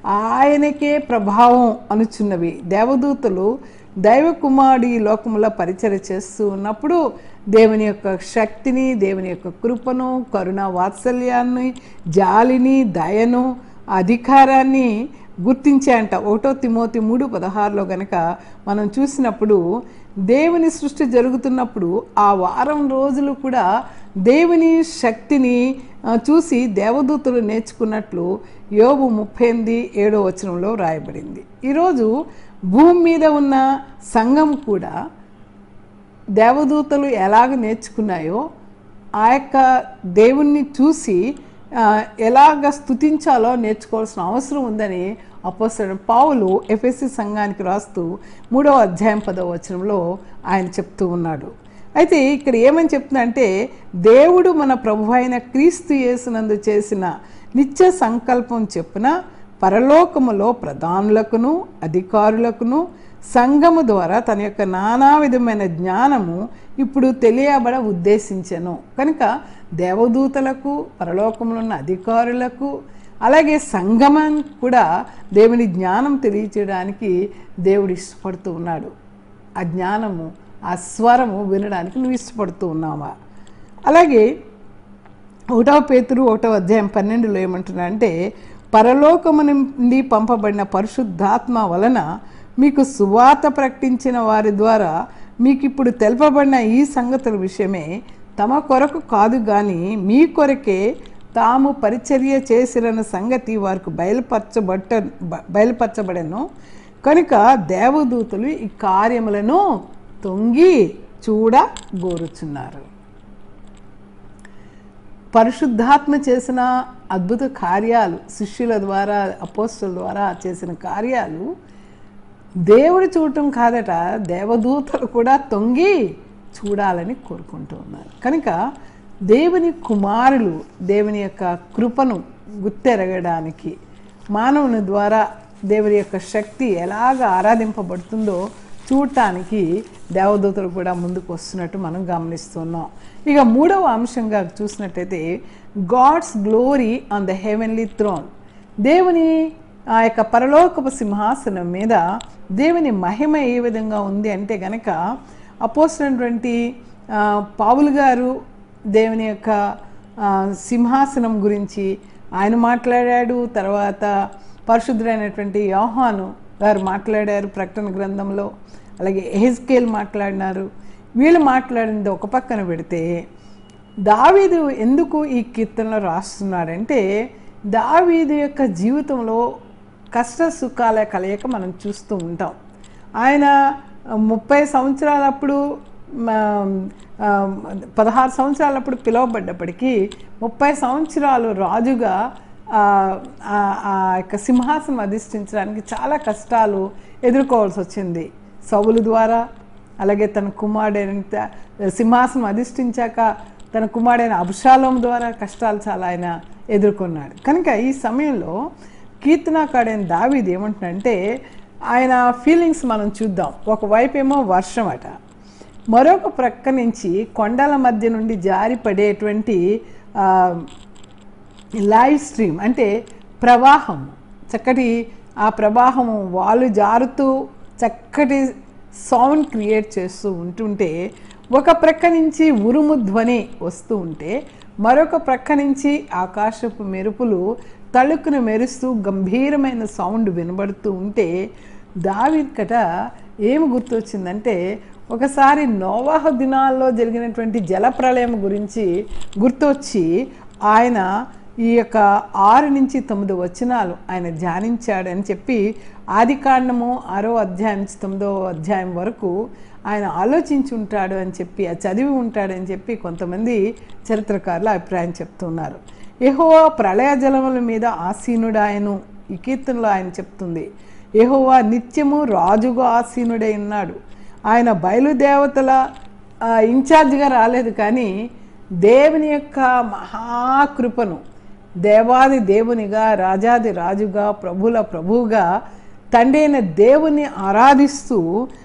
Speaker 1: ఆయనకే ప్రభావం అనుచున్నవి దేవదూతలు దైవ కుమారుడు ఈ లోకంలో పరిచయం చేస్తూ ఉన్నప్పుడు దేవుని యొక్క శక్తిని దేవుని యొక్క కృపను కరుణ వాత్సల్యాన్ని జాలిని దయను అధికారాన్ని గుర్తించే అంట ఒకటో తిమోతి మూడు పదహారులో గనక మనం చూసినప్పుడు దేవుని సృష్టి జరుగుతున్నప్పుడు ఆ వారం రోజులు కూడా దేవుని శక్తిని ఆ, చూసి దేవదూతలు నేర్చుకున్నట్లు యోబు ముప్పై ఎనిమిది ఏడో వచనంలో రాయబడింది ఈరోజు భూమి మీద ఉన్న సంఘం కూడా దేవదూతలు ఎలాగ నేర్చుకున్నాయో ఆ యొక్క దేవుణ్ణి చూసి ఆ, ఎలాగ స్తుతించాలో నేర్చుకోవాల్సిన అవసరం ఉందని అపోసర పావులు ఎఫ్ఎస్సి సంఘానికి రాస్తూ మూడవ అధ్యాయం పదవ వచనంలో ఆయన చెప్తూ ఉన్నాడు అయితే ఇక్కడ ఏమని చెప్తుందంటే దేవుడు మన ప్రభు అయిన క్రీస్తు యేసునందు చేసిన నిత్య సంకల్పం చెప్పున పరలోకములో ప్రధానులకును అధికారులకును సంఘము ద్వారా తన యొక్క నానా విధమైన జ్ఞానము ఇప్పుడు తెలియబడ ఉద్దేశించను కనుక దేవదూతలకు పరలోకంలో ఉన్న అధికారులకు అలాగే సంగమం కూడా దేవుని జ్ఞానం తెలియచేయడానికి దేవుడు ఇష్టపడుతూ ఉన్నాడు ఆ జ్ఞానము ఆ స్వరము వినడానికి నువ్వు ఇష్టపడుతూ ఉన్నావా అలాగే ఒకటవ పేతురు ఒకటవ అధ్యాయం పన్నెండులో ఏమంటున్నా అంటే పరలోకము నుండి పంపబడిన పరిశుద్ధాత్మ వలన మీకు సువాత ప్రకటించిన వారి ద్వారా మీకు ఇప్పుడు తెలపబడిన ఈ సంగతుల విషయమే తమ కొరకు కాదు కానీ మీ కొరకే తాము పరిచర్య చేసిన సంగతి వారికి బయలుపరచబట్ట బ- బయలుపరచబడెను కనుక దేవదూతలు ఈ కార్యములను తొంగి చూడ గోరుచున్నారు పరిశుద్ధాత్మ చేసిన అద్భుత కార్యాలు శిష్యుల ద్వారా అపోస్తుల ద్వారా చేసిన కార్యాలు దేవుడు చూడటం కాదట దేవదూతలు కూడా తొంగి చూడాలని కోరుకుంటూ ఉన్నారు కనుక దేవుని కుమారులు దేవుని యొక్క కృపను గుర్తెరగడానికి మానవుని ద్వారా దేవుని యొక్క శక్తి ఎలాగ ఆరాధింపబడుతుందో చూడటానికి దేవదూతలు కూడా ముందుకు వస్తున్నట్టు మనం గమనిస్తున్నాం ఇక మూడవ అంశంగా చూసినట్టయితే God's glory on the heavenly throne దేవుని ఆ యొక్క పరలోకపు సింహాసనం మీద దేవుని మహిమ ఏ విధంగా ఉంది అంటే గనక అపోసినటువంటి పావులు గారు దేవుని యొక్క ఆ, సింహాసనం గురించి ఆయన మాట్లాడాడు తర్వాత పరిశుద్ధుడైనటువంటి యోహాను గారు మాట్లాడారు ప్రకటన గ్రంథంలో అలాగే ఎహెజ్కేల్ మాట్లాడినారు వీళ్ళు మాట్లాడింది ఒక పక్కన పెడితే దావీదు ఎందుకు ఈ కీర్తనలో రాస్తున్నాడంటే దావీదు యొక్క జీవితంలో కష్ట సుఖాల కలయిక మనం చూస్తూ ఉంటాం ఆయన ముప్పై సంవత్సరాలప్పుడు మ, ఆ, పదహారు సంవత్సరాలప్పుడు పిలువబడ్డప్పటికీ ముప్పై సంవత్సరాలు రాజుగా ఆ ఆ- ఆ యొక్క సింహాసనం అధిష్ఠించడానికి చాలా కష్టాలు ఎదుర్కోవాల్సి వచ్చింది సౌలు ద్వారా అలాగే తన కుమారుడైన త- సింహాసనం అధిష్ఠించాక తన కుమారుడైన అభిషాలం ద్వారా కష్టాలు చాలా ఆయన ఎదుర్కొన్నాడు కనుక ఈ సమయంలో కీర్తనాకాడైన దావీది ఏమంటున్నాడంటే ఆయన ఫీలింగ్స్ మనం చూద్దాం ఒకవైపు ఏమో వర్షం అట మరొక ప్రక్క నుంచి కొండల మధ్య నుండి జారి పడేటువంటి ఆ, లైవ్ స్ట్రీమ్ అంటే ప్రవాహం చక్కటి ఆ ప్రవాహము వాళ్ళు జారుతూ చక్కటి సౌండ్ క్రియేట్ చేస్తూ ఉంటుంటే ఒక ప్రక్క నుంచి ఉరుము ధ్వని వస్తూ ఉంటే మరొక ప్రక్క నుంచి ఆకాశపు మెరుపులు తళుక్కున మెరుస్తూ గంభీరమైన సౌండ్ వినబడుతూ ఉంటే దావికట ఏమి గుర్తొచ్చిందంటే ఒకసారి నోవాహ దినాల్లో జరిగినటువంటి జలప్రళయం గురించి గుర్తొచ్చి ఆయన ఈ యొక్క ఆరు నుంచి తొమ్మిది వచనాలు ఆయన ధ్యానించాడని చెప్పి ఆది కాండము ఆరో అధ్యాయం నుంచి తొమ్మిదో అధ్యాయం వరకు ఆయన ఆలోచించి ఉంటాడు అని చెప్పి ఆ చదివి ఉంటాడని చెప్పి కొంతమంది చరిత్రకారులు అభిప్రాయం చెప్తున్నారు యెహోవా ప్రళయ జలముల మీద ఆసీనుడాయను ఈ కీర్తనలో ఆయన చెప్తుంది యెహోవా నిత్యము రాజుగా ఆసీనుడై ఉన్నాడు ఆయన బయలుదేవతల ఆ, ఇన్ఛార్జిగా రాలేదు కానీ దేవుని యొక్క మహాకృపను దేవాది దేవునిగా రాజాది రాజుగా ప్రభుల ప్రభువుగా తండ్రి అయిన దేవుని ఆరాధిస్తూ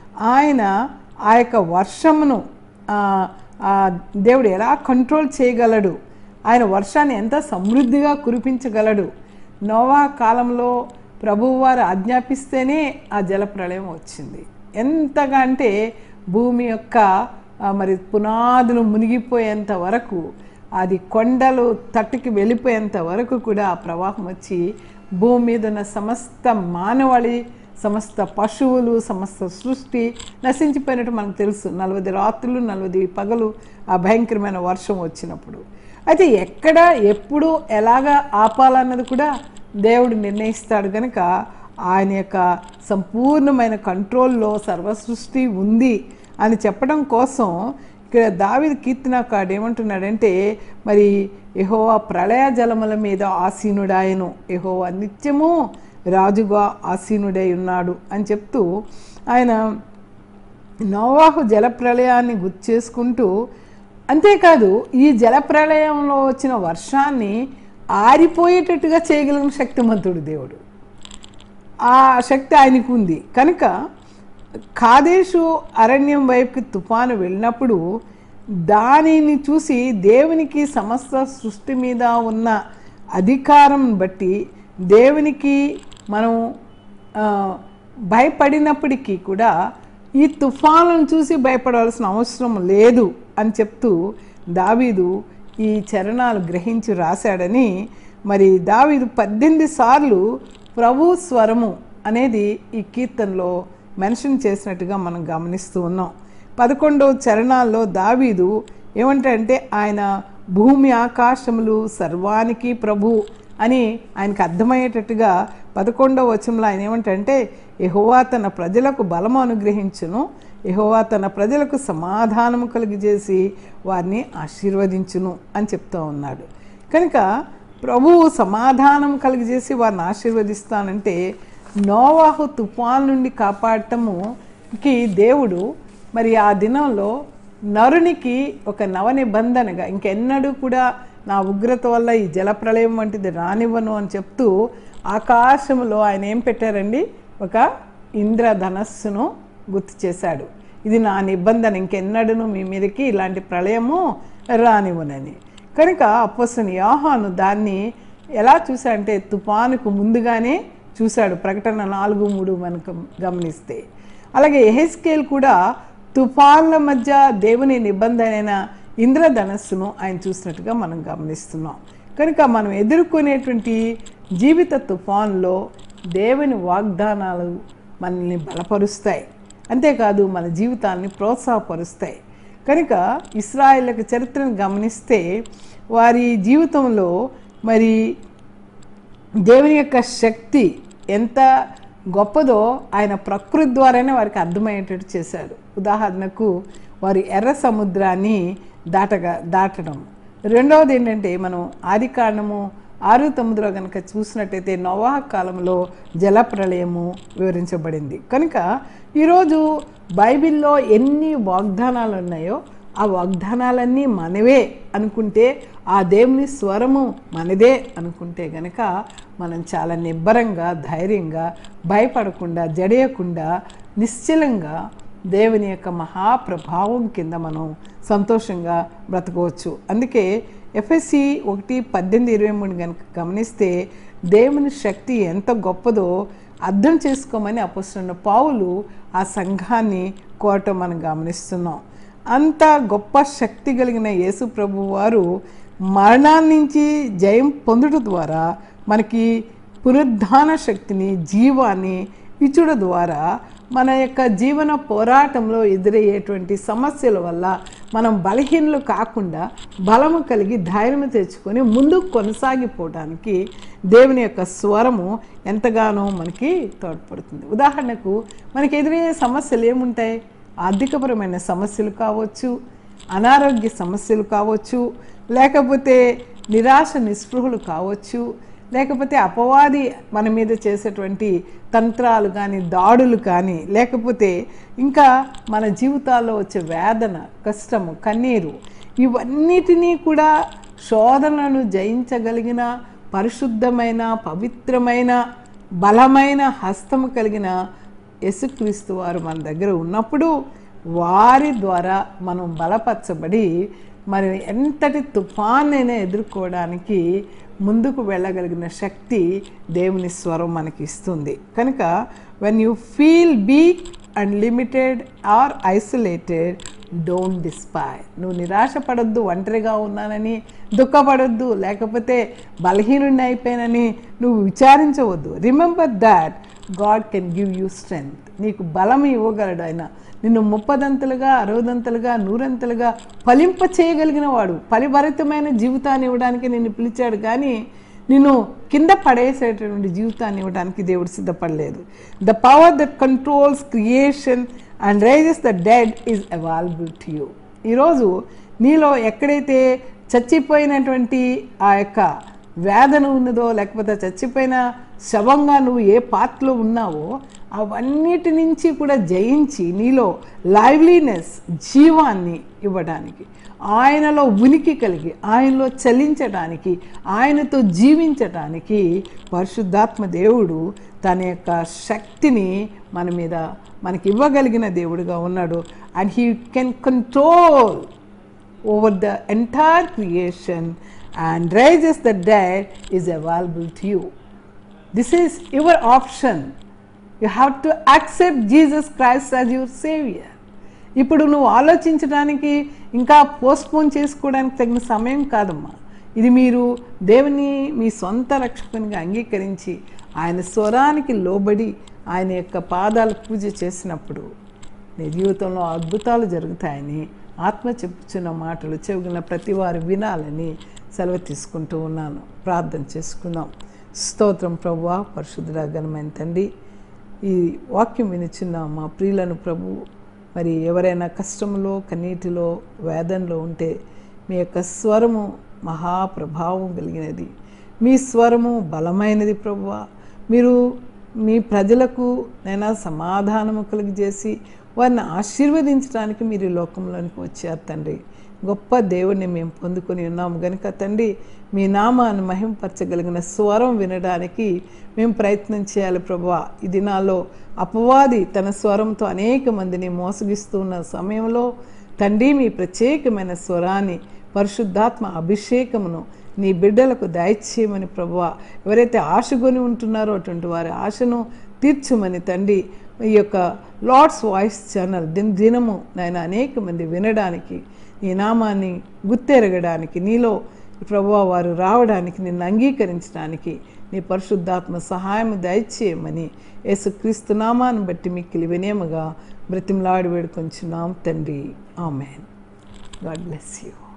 Speaker 1: ఆయన ఆ యొక్క వర్షమును ఆ, ఆ దేవుడు ఎలా కంట్రోల్ చేయగలడు ఆయన వర్షాన్ని ఎంత సమృద్ధిగా కురిపించగలడు నోవా కాలంలో ప్రభువారు ఆజ్ఞాపిస్తేనే ఆ జలప్రళయం వచ్చింది ఎంతగా అంటే భూమి యొక్క ఆ, మరి పునాదులు మునిగిపోయేంత వరకు అది కొండలు తట్టుకి వెళ్ళిపోయేంత వరకు కూడా ఆ ప్రవాహం వచ్చి భూమి మీద ఉన్న సమస్త మానవాళి సమస్త పశువులు సమస్త సృష్టి నశించిపోయినట్టు మనకు తెలుసు నలభై రాత్రులు నలభై పగలు ఆ భయంకరమైన వర్షం వచ్చినప్పుడు అయితే ఎక్కడ ఎప్పుడు ఎలాగా ఆపాలన్నది కూడా దేవుడు నిర్ణయిస్తాడు కనుక ఆయన యొక్క సంపూర్ణమైన కంట్రోల్లో సర్వసృష్టి ఉంది అని చెప్పడం కోసం ఇక్కడ దావిది కీర్తనకాడు ఏమంటున్నాడంటే మరి యెహోవా ప్రళయ జలముల మీద ఆసీనుడాయను యెహోవా నిత్యము రాజుగా ఆసీనుడై ఉన్నాడు అని చెప్తూ ఆయన నోవాహు జలప్రళయాన్ని గుర్తు చేసుకుంటూ అంతేకాదు ఈ జలప్రళయంలో వచ్చిన వర్షాన్ని ఆరిపోయేటట్టుగా చేయగలిగిన శక్తిమంతుడు దేవుడు ఆ శక్తి ఆయనకు ఉంది కనుక కాదేశు అరణ్యం వైపుకి తుఫాను వెళ్ళినప్పుడు దానిని చూసి దేవునికి సమస్త సృష్టి మీద ఉన్న అధికారం బట్టి దేవునికి మనం ఆ, భయపడినప్పటికీ కూడా ఈ తుఫానును చూసి భయపడవలసిన అవసరం లేదు అని చెప్తూ దావీదు ఈ చరణాలు గ్రహించి రాశాడని మరి దావీదు పద్దెనిమిది సార్లు ప్రభు స్వరము అనేది ఈ కీర్తనలో మెన్షన్ చేసినట్టుగా మనం గమనిస్తూ ఉన్నాం పదకొండవ చరణాల్లో దావీదు ఏమంటాడంటే ఆయన భూమి ఆకాశములు సర్వానికి ప్రభు అని ఆయనకు అర్థమయ్యేటట్టుగా పదకొండవ వచనంలో ఆయన ఏమంటాడంటే యెహోవా తన ప్రజలకు బలము అనుగ్రహించును యెహోవా తన ప్రజలకు సమాధానము కలిగజేసి వారిని ఆశీర్వదించును అని చెప్తూ ఉన్నాడు కనుక ప్రభువు సమాధానం కలిగజేసి వారిని ఆశీర్వదిస్తానంటే నోవాహు తుఫాన్ నుండి కాపాడటముకి దేవుడు మరి ఆ దినంలో నరునికి ఒక నవ నిబంధనగా ఇంకెన్నడూ కూడా నా ఉగ్రత వల్ల ఈ జలప్రళయం వంటిది రానివ్వను అని చెప్తూ ఆకాశంలో ఆయన ఏం పెట్టారండి ఒక ఇంద్రధనస్సును గుర్తు చేశాడు ఇది నా నిబంధన ఇంకెన్నడూను మీ మీదకి ఇలాంటి ప్రళయము రానివ్వనని కనుక అప్పసని యోహాను దాన్ని ఎలా చూశాడంటే తుఫానుకు ముందుగానే చూశాడు ప్రకటన నాలుగు మూడు మనకు గమనిస్తే అలాగే ఎహెస్కేల్ కూడా తుఫాన్ల మధ్య దేవుని నిబంధనైన ఇంద్రధనస్సును ఆయన చూసినట్టుగా మనం గమనిస్తున్నాం కనుక మనం ఎదుర్కొనేటువంటి జీవిత తుఫాన్లో దేవుని వాగ్దానాలు మనల్ని బలపరుస్తాయి అంతేకాదు మన జీవితాన్ని ప్రోత్సాహపరుస్తాయి కనుక ఇస్రాయేళ్ళకి చరిత్రను గమనిస్తే వారి జీవితంలో మరి దేవుని యొక్క శక్తి ఎంత గొప్పదో ఆయన ప్రకృతి ద్వారానే వారికి అర్థమయ్యేటట్టు చేశాడు ఉదాహరణకు వారి ఎర్ర సముద్రాన్ని దాటగా దాటడం రెండవది ఏంటంటే మనం ఆదికాండము ఆరు తొమ్మిదిలో కనుక చూసినట్టయితే నోవాహ కాలంలో జలప్రళయము వివరించబడింది కనుక ఈరోజు బైబిల్లో ఎన్ని వాగ్దానాలు ఉన్నాయో ఆ వాగ్దానాలన్నీ మనవే అనుకుంటే ఆ దేవుని స్వరము మనదే అనుకుంటే గనక మనం చాలా నిబ్బరంగా ధైర్యంగా భయపడకుండా జడేయకుండా నిశ్చలంగా దేవుని యొక్క మహాప్రభావం కింద మనం సంతోషంగా బ్రతకవచ్చు అందుకే ఎఫ్ఎస్సి ఒకటి పద్దెనిమిది ఇరవై మూడు కనుక గమనిస్తే దేవుని శక్తి ఎంత గొప్పదో అర్థం చేసుకోమని అపుస్తున్న పావులు ఆ సంఘాన్ని కోరటం మనం గమనిస్తున్నాం అంత గొప్ప శక్తి కలిగిన యేసు ప్రభు వారు మరణాన్నించి జయం పొందుట ద్వారా మనకి పునరుద్ధాన శక్తిని జీవాన్ని ఇచ్చుడ ద్వారా మన యొక్క జీవన పోరాటంలో ఎదురయ్యేటువంటి సమస్యల వల్ల మనం బలహీనలు కాకుండా బలము కలిగి ధైర్యం తెచ్చుకొని ముందుకు కొనసాగిపోవడానికి దేవుని యొక్క స్వరము ఎంతగానో మనకి తోడ్పడుతుంది ఉదాహరణకు మనకి ఎదురయ్యే సమస్యలు ఏముంటాయి ఆర్థికపరమైన సమస్యలు కావచ్చు అనారోగ్య సమస్యలు కావచ్చు లేకపోతే నిరాశ నిస్పృహలు కావచ్చు లేకపోతే అపవాది మన మీద చేసేటువంటి తంత్రాలు కానీ దాడులు కానీ లేకపోతే ఇంకా మన జీవితాల్లో వచ్చే వేదన కష్టము కన్నీరు ఇవన్నిటినీ కూడా శోధనను జయించగలిగిన పరిశుద్ధమైన పవిత్రమైన బలమైన హస్తము కలిగిన యేసుక్రీస్తు వారు మన దగ్గర ఉన్నప్పుడు వారి ద్వారా మనం బలపరచబడి మరి ఎంతటి తుఫాన్నైనా ఎదుర్కోవడానికి ముందుకు వెళ్ళగలిగిన శక్తి దేవుని స్వరం మనకి ఇస్తుంది కనుక when you feel weak and limited or isolated don't despair నువ్వు నిరాశపడొద్దు ఒంటరిగా ఉన్నానని దుఃఖపడొద్దు లేకపోతే బలహీనుడిని అయిపోయానని నువ్వు విచారించవద్దు remember that God can give you strength నీకు బలం ఇవ్వగలడు ఆయన నిన్ను ముప్పదంతలుగా అరవదంతలుగా నూరంతలుగా ఫలింప చేయగలిగిన వాడు ఫలిభరితమైన జీవితాన్ని ఇవ్వడానికి నిన్ను పిలిచాడు కానీ నిన్ను కింద పడేసేటటువంటి జీవితాన్ని ఇవ్వడానికి దేవుడు సిద్ధపడలేదు the power that controls creation and raises the dead is available to you ఈరోజు నీలో ఎక్కడైతే చచ్చిపోయినటువంటి ఆ యొక్క వేదన ఉన్నదో లేకపోతే చచ్చిపోయిన శవంగా నువ్వు ఏ పాత్రలో ఉన్నావో అవన్నిటి నుంచి కూడా జయించి నీలో లైవ్లీనెస్ జీవాన్ని ఇవ్వడానికి ఆయనలో ఉనికి కలిగి ఆయనలో చలించడానికి ఆయనతో జీవించడానికి పరిశుద్ధాత్మ దేవుడు తన యొక్క శక్తిని మన మీద మనకి ఇవ్వగలిగిన దేవుడుగా ఉన్నాడు and he can control over the entire creation and raises the dead is available to you this is your option you have to accept Jesus Christ as your saviour ఇప్పుడు నువ్వు ఆలోచించడానికి ఇంకా పోస్ట్పోన్ చేసుకోవడానికి తగిన సమయం కాదమ్మా ఇది మీరు దేవుని మీ సొంత రక్షకునిగా అంగీకరించి ఆయన స్వరానికి లోబడి ఆయన యొక్క పాదాల పూజ చేసినప్పుడు నీ జీవితంలో అద్భుతాలు జరుగుతాయని ఆత్మ చెప్పుచున్న మాటలు చెవిగిన ప్రతి వారు వినాలని సెలవు తీసుకుంటూ ఉన్నాను ప్రార్థన చేసుకుందాం స్తోత్రం ప్రభువా పరిశుద్ధుడ ఘనమైన తండ్రి ఈ వాక్యం వినిచున్న మా ప్రియులను ప్రభు మరి ఎవరైనా కష్టంలో కన్నీటిలో వేదనలో ఉంటే మీ యొక్క స్వరము మహాప్రభావం కలిగినది మీ స్వరము బలమైనది ప్రభువా మీరు మీ ప్రజలకు నైనా సమాధానము కలిగజేసి వారిని ఆశీర్వదించడానికి మీరు ఈ లోకంలోనికి వచ్చారు తండ్రి గొప్ప దేవుణ్ణి మేము పొందుకొని ఉన్నాము గనుక తండ్రి మీ నామాన్ని మహింపరచగలిగిన స్వరం వినడానికి మేము ప్రయత్నం చేయాలి ప్రభువా ఈ దినాల్లో అపవాది తన స్వరంతో అనేక మందిని మోసగిస్తున్న సమయంలో తండ్రి మీ ప్రత్యేకమైన స్వరాన్ని పరిశుద్ధాత్మ అభిషేకమును నీ బిడ్డలకు దయచేయమని ప్రభువా ఎవరైతే ఆశగొని ఉంటున్నారో అటువంటి వారి ఆశను తీర్చమని తండ్రి ఈ యొక్క లార్డ్స్ వాయిస్ ఛానల్ దిన దినము నాయన అనేక మంది వినడానికి నీ నామాన్ని గుర్తెరగడానికి నీలో ప్రభువా వారు రావడానికి నిన్ను అంగీకరించడానికి నీ పరిశుద్ధాత్మ సహాయం దయచేయమని యేసుక్రీస్తు నామాన్ని బట్టి మిక్కిలి వినేముగా బ్రతిమలాడి వేడుకొంచున్నాం తండ్రి ఆమెన్ గాడ్ బ్లెస్ యూ